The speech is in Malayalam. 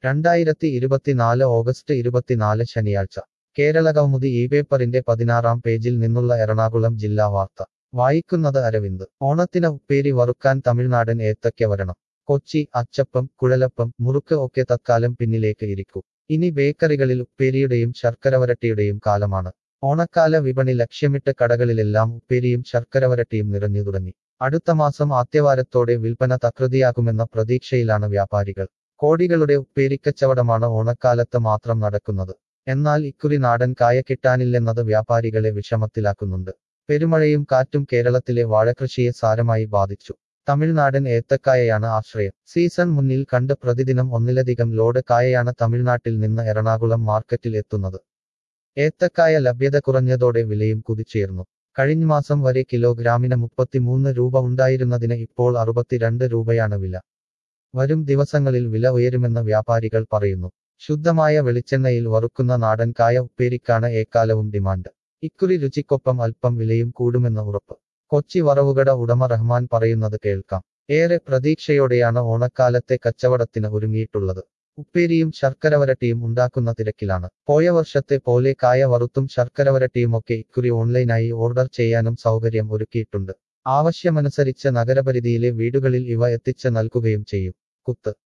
രണ്ടായിരത്തി ഇരുപത്തിനാല് ഓഗസ്റ്റ് ഇരുപത്തിനാല് ശനിയാഴ്ച കേരള കൗമുദി ഈ പേപ്പറിന്റെ പതിനാറാം പേജിൽ നിന്നുള്ള എറണാകുളം ജില്ലാ വാർത്ത വായിക്കുന്നത് അരവിന്ദ് ഓണത്തിന് ഉപ്പേരി വറുക്കാൻ തമിഴ്നാടൻ ഏത്തയ്ക്ക വരണം കൊച്ചി അച്ചപ്പം കുഴലപ്പം മുറുക്ക് ഒക്കെ തത്കാലം പിന്നിലേക്ക് ഇരിക്കൂ ഇനി ബേക്കറികളിൽ ഉപ്പേരിയുടെയും ശർക്കരവരട്ടിയുടെയും കാലമാണ് ഓണക്കാല വിപണി ലക്ഷ്യമിട്ട് കടകളിലെല്ലാം ഉപ്പേരിയും ശർക്കരവരട്ടിയും നിറഞ്ഞു തുടങ്ങി അടുത്ത മാസം ആദ്യവാരത്തോടെ വിൽപ്പന തകൃതിയാകുമെന്ന പ്രതീക്ഷയിലാണ് വ്യാപാരികൾ കോടികളുടെ ഉപ്പേരിക്കച്ചവടമാണ് ഓണക്കാലത്ത് മാത്രം നടക്കുന്നത് എന്നാൽ ഇക്കുറി നാടൻ കായ കിട്ടാനില്ലെന്നത് വ്യാപാരികളെ വിഷമത്തിലാക്കുന്നുണ്ട് പെരുമഴയും കാറ്റും കേരളത്തിലെ വാഴകൃഷിയെ സാരമായി ബാധിച്ചു തമിഴ്നാടൻ ഏത്തക്കായയാണ് ആശ്രയം സീസൺ മുന്നിൽ കണ്ട് പ്രതിദിനം ഒന്നിലധികം ലോഡ് കായയാണ് തമിഴ്നാട്ടിൽ നിന്ന് എറണാകുളം മാർക്കറ്റിൽ എത്തുന്നത് ഏത്തക്കായ ലഭ്യത കുറഞ്ഞതോടെ വിലയും കുതിച്ചുയർന്നു കഴിഞ്ഞ മാസം വരെ കിലോഗ്രാമിന് മുപ്പത്തിമൂന്ന് രൂപ ഉണ്ടായിരുന്നതിന് ഇപ്പോൾ അറുപത്തിരണ്ട് രൂപയാണ് വില വരും ദിവസങ്ങളിൽ വില ഉയരുമെന്ന് വ്യാപാരികൾ പറയുന്നു ശുദ്ധമായ വെളിച്ചെണ്ണയിൽ വറുക്കുന്ന നാടൻ കായ ഉപ്പേരിക്കാണ് ഏക്കാലവും ഡിമാൻഡ് ഇക്കുറി രുചിക്കൊപ്പം അല്പം വിലയും കൂടുമെന്ന് ഉറപ്പ് കൊച്ചി വറവുകട ഉടമ റഹ്മാൻ പറയുന്നത് കേൾക്കാം ഏറെ പ്രതീക്ഷയോടെയാണ് ഓണക്കാലത്തെ കച്ചവടത്തിന് ഒരുങ്ങിയിട്ടുള്ളത് ഉപ്പേരിയും ശർക്കരവരട്ടിയും ഉണ്ടാക്കുന്ന തിരക്കിലാണ് പോയ വർഷത്തെ പോലെ കായ വറുത്തും ശർക്കരവരട്ടിയുമൊക്കെ ഇക്കുറി ഓൺലൈനായി ഓർഡർ ചെയ്യാനും സൗകര്യം ഒരുക്കിയിട്ടുണ്ട് ആവശ്യമനുസരിച്ച് നഗരപരിധിയിലെ വീടുകളിൽ ഇവ എത്തിച്ച് നൽകുകയും ചെയ്യും കുത്ത്